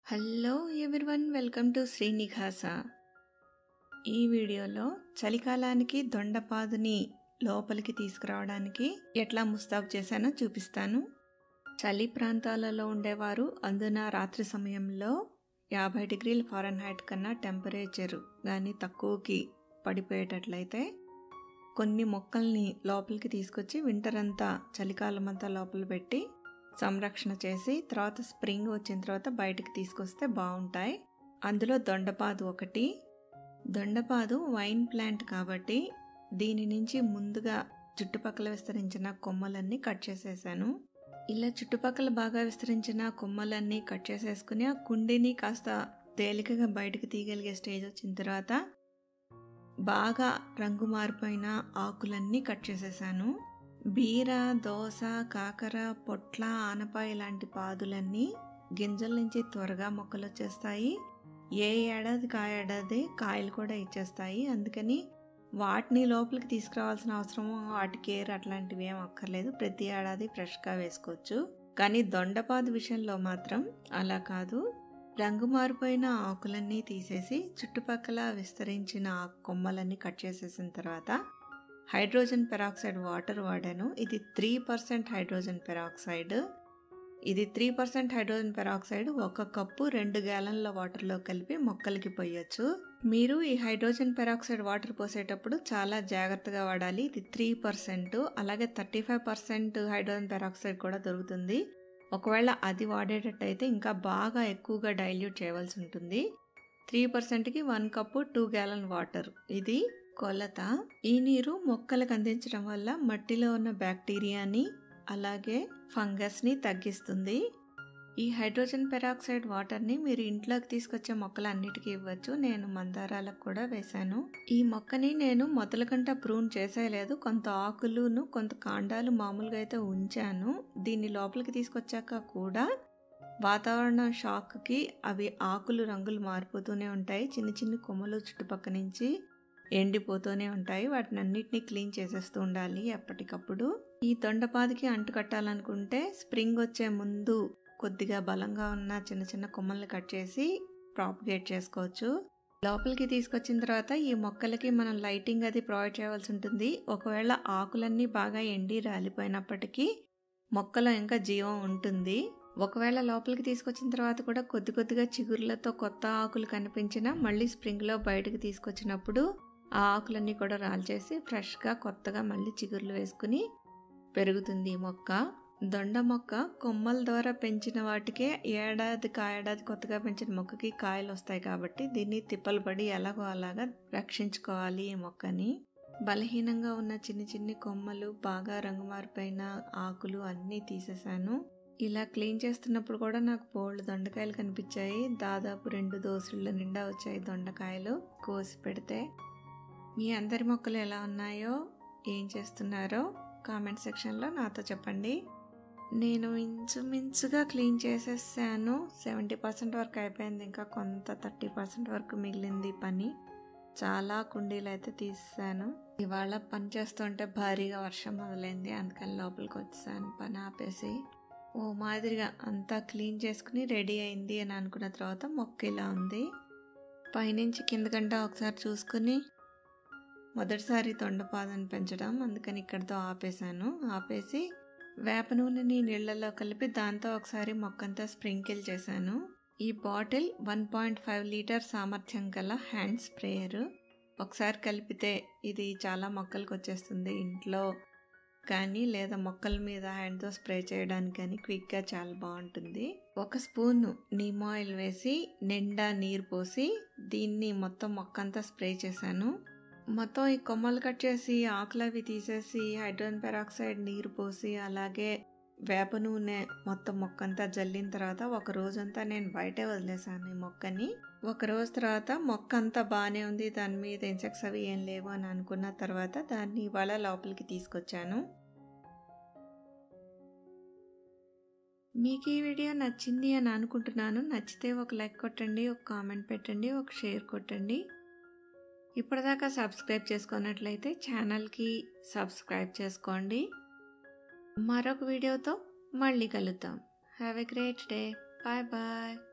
hello everyone welcome to Srinivasa ఈ వీడియోలో చలికాలానికి దొండపాదుని లోపలికి తీసుకురావడానికి ఎట్లా ముస్తాబు చేశానో చూపిస్తాను చలి ప్రాంతాలలో ఉండేవారు అందున రాత్రి సమయంలో యాభై డిగ్రీల ఫారెన్హైట్ కన్నా టెంపరేచర్ కానీ తక్కువకి పడిపోయేటట్లయితే కొన్ని మొక్కల్ని లోపలికి తీసుకొచ్చి వింటర్ అంతా చలికాలం అంతా లోపల పెట్టి సంరక్షణ చేసి తర్వాత స్ప్రింగ్ వచ్చిన తర్వాత బయటకు తీసుకొస్తే బాగుంటాయి అందులో దొండపాదు ఒకటి దొండపాదు వైన్ ప్లాంట్ కాబట్టి దీని నుంచి ముందుగా చుట్టుపక్కల విస్తరించిన కొమ్మలన్నీ కట్ చేసేసాను ఇలా చుట్టుపక్కల బాగా విస్తరించిన కొమ్మలన్నీ కట్ చేసేసుకుని ఆ కుండీని కాస్త తేలికగా బయటకు తీయగలిగే స్టేజ్ వచ్చిన తర్వాత బాగా రంగు మారిపోయిన ఆకులన్నీ కట్ చేసేసాను బీర దోస కాకర పొట్ల ఆనపాయ లాంటి పాదులన్నీ గింజల నుంచి త్వరగా మొక్కలు వచ్చేస్తాయి ఏ ఏడాదికి ఆ ఏడాది కాయలు కూడా ఇచ్చేస్తాయి అందుకని వాటిని లోపలికి తీసుకురావాల్సిన అవసరం వాటి కేర్ అట్లాంటివి ఏం అక్కర్లేదు ప్రతి ఏడాది ఫ్రెష్గా వేసుకోవచ్చు కానీ దొండపాదు విషయంలో మాత్రం అలా కాదు రంగు మారిపోయిన ఆకులన్నీ తీసేసి చుట్టుపక్కల విస్తరించిన ఆ కొమ్మలన్నీ కట్ చేసేసిన తర్వాత హైడ్రోజన్ పెరాక్సైడ్ వాటర్ వాడాను ఇది త్రీ పర్సెంట్ హైడ్రోజన్ పెరాక్సైడ్ ఇది త్రీ పర్సెంట్ హైడ్రోజన్ పెరాక్సైడ్ ఒక కప్పు రెండు గ్యాలన్ల వాటర్లో కలిపి మొక్కలకి పోయొచ్చు మీరు ఈ హైడ్రోజన్ పెరాక్సైడ్ వాటర్ పోసేటప్పుడు చాలా జాగ్రత్తగా వాడాలి ఇది త్రీ పర్సెంట్ అలాగే thirty five percent hydrogen peroxide కూడా దొరుకుతుంది ఒకవేళ అది వాడేటట్టయితే ఇంకా బాగా ఎక్కువగా డైల్యూట్ చేయవలసి ఉంటుంది త్రీ పర్సెంట్కి one cup two gallon water ఇది కొలత ఈ నీరు మొక్కలకు అందించడం వల్ల మట్టిలో ఉన్న బ్యాక్టీరియాని అలాగే ఫంగస్ని తగ్గిస్తుంది ఈ హైడ్రోజన్ పెరాక్సైడ్ వాటర్ని మీరు ఇంట్లోకి తీసుకొచ్చే మొక్కలన్నిటికీ ఇవ్వచ్చు నేను మందారాలకు కూడా వేశాను ఈ మొక్కని నేను మొదల కంట ప్రూన్ చేసేయలేదు కొంత ఆకులును కొంత కాండాలు మామూలుగా అయితే ఉంచాను దీన్ని లోపలికి తీసుకొచ్చాక కూడా వాతావరణ షాక్కి అవి ఆకులు రంగులు మారిపోతూనే ఉంటాయి చిన్న చిన్న కొమ్మలు చుట్టుపక్క నుంచి ఎండిపోతూనే ఉంటాయి వాటిని అన్నిటినీ క్లీన్ చేసేస్తూ ఉండాలి ఎప్పటికప్పుడు ఈ దొండపాదికి అంటు కట్టాలనుకుంటే స్ప్రింగ్ వచ్చే ముందు కొద్దిగా బలంగా ఉన్న చిన్న చిన్న కొమ్మల్ని కట్ చేసి ప్రాపగేట్ చేసుకోవచ్చు లోపలికి తీసుకొచ్చిన తర్వాత ఈ మొక్కలకి మనం లైటింగ్ అది ప్రొవైడ్ చేయవలసి ఉంటుంది ఒకవేళ ఆకులన్నీ బాగా ఎండి రాలిపోయినప్పటికీ మొక్కలో ఇంకా జీవం ఉంటుంది ఒకవేళ లోపలికి తీసుకొచ్చిన తర్వాత కూడా కొద్ది కొద్దిగా చిగుర్లతో కొత్త ఆకులు కనిపించినా మళ్ళీ స్ప్రింగ్లో బయటకు తీసుకొచ్చినప్పుడు ఆ ఆకులన్నీ కూడా రాల్చేసి ఫ్రెష్గా కొత్తగా మళ్ళీ చిగుర్లు వేసుకుని పెరుగుతుంది ఈ మొక్క దొండ మొక్క కొమ్మల ద్వారా పెంచిన వాటికే ఏడాదికి ఏడాది కొత్తగా పెంచిన మొక్కకి కాయలు వస్తాయి కాబట్టి దీన్ని తిప్పలు పడి ఎలాగో అలాగా రక్షించుకోవాలి ఈ మొక్కని బలహీనంగా ఉన్న చిన్ని చిన్ని కొమ్మలు బాగా రంగు మారిపోయిన ఆకులు అన్నీ తీసేశాను ఇలా క్లీన్ చేస్తున్నప్పుడు కూడా నాకు బోల్డ్ దొండకాయలు కనిపించాయి దాదాపు రెండు దోసుళ్ళ నిండా వచ్చాయి దొండకాయలు కోసి పెడితే మీ అందరి మొక్కలు ఎలా ఉన్నాయో ఏం చేస్తున్నారో కామెంట్ సెక్షన్లో నాతో చెప్పండి నేను ఇంచుమించుగా క్లీన్ చేసేసాను సెవెంటీ పర్సెంట్ వరకు అయిపోయింది ఇంకా కొంత థర్టీ పర్సెంట్ వరకు మిగిలింది పని చాలా కుండీలు అయితే తీసాను ఇవాళ పని చేస్తుంటే భారీగా వర్షం మొదలైంది అందుకని లోపలికి వచ్చాను పని ఆపేసి ఓ మాదిరిగా అంతా క్లీన్ చేసుకుని రెడీ అయింది అని అనుకున్న తర్వాత మొక్క ఇలా ఉంది పైనుంచి కిందకంట ఒకసారి చూసుకుని మొదటిసారి తొండపాదని పెంచడం అందుకని ఇక్కడితో ఆపేశాను ఆపేసి వేప నూనెని నీళ్ళల్లో కలిపి దాంతో ఒకసారి మొక్కంతా స్ప్రింకిల్ చేశాను ఈ bottle one point five litre సామర్థ్యం గల హ్యాండ్ స్ప్రేయర్ ఒకసారి కలిపితే ఇది చాలా మొక్కలకు వచ్చేస్తుంది ఇంట్లో కానీ లేదా మొక్కల మీద హ్యాండ్తో స్ప్రే చేయడానికి కానీ క్విక్గా చాలా బాగుంటుంది ఒక స్పూన్ నీమ్ ఆయిల్ వేసి నిండా నీరు పోసి దీన్ని మొత్తం మొక్కంతా స్ప్రే చేశాను మొత్తం ఈ కొమ్మలు కట్ చేసి ఆకులు అవి తీసేసి హైడ్రోజన్ పెరాక్సైడ్ నీరు పోసి అలాగే వేప నూనె మొత్తం మొక్కంతా జల్లిన తర్వాత ఒక రోజంతా నేను బయటే వదిలేసాను ఈ మొక్కని ఒక రోజు తర్వాత మొక్క అంతా బాగానే ఉంది దాని మీద ఇన్సెక్ట్స్ అవి ఏం లేవు అని అనుకున్న తర్వాత దాన్ని ఇవాళ లోపలికి తీసుకొచ్చాను మీకు ఈ వీడియో నచ్చింది అని అనుకుంటున్నాను నచ్చితే ఒక లైక్ కొట్టండి ఒక కామెంట్ పెట్టండి ఒక షేర్ కొట్టండి ఇప్పటిదాకా సబ్స్క్రైబ్ చేసుకున్నట్లయితే ఛానల్కి సబ్స్క్రైబ్ చేసుకోండి మరొక వీడియోతో మళ్ళీ కలుద్దాం have a great day bye bye